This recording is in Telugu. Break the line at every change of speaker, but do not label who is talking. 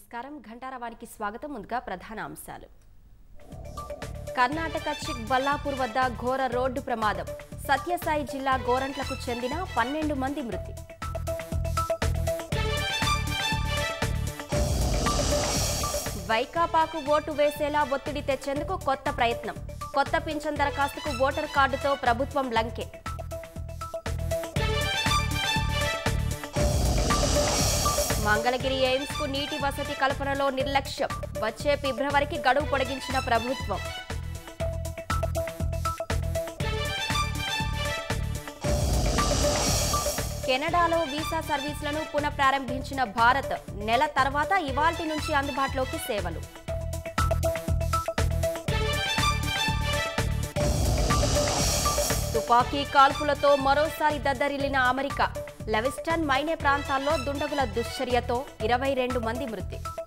నమస్కారం ఘంటారవానికి స్వాగతం ముందుగా ప్రధాన అంశాలు కర్ణాటక చిక్ బల్లాపూర్ వద్ద ఘోర రోడ్డు ప్రమాదం సత్యసాయి జిల్లా గోరంట్లకు చెందిన పన్నెండు మంది మృతి వైకాపాకు ఓటు వేసేలా ఒత్తిడి తెచ్చేందుకు కొత్త ప్రయత్నం కొత్త పింఛన్ దరఖాస్తుకు ఓటర్ కార్డుతో ప్రభుత్వం లంకే మంగళగిరి ఎయిమ్స్ కు నీటి వసతి కల్పనలో నిర్లక్ష్యం వచ్చే ఫిబ్రవరికి గడువు పొడిగించిన ప్రభుత్వం కెనడాలో వీసా సర్వీసులను పునఃప్రారంభించిన భారత్ నెల తర్వాత ఇవాల్టి నుంచి అందుబాటులోకి సేవలు తుపాకీ కాల్పులతో మరోసారి దద్దరిల్లిన అమెరికా లెవిస్టన్ మైనే ప్రాంతాల్లో దుండగుల దుశ్చర్యతో ఇరవై రెండు మంది మృతి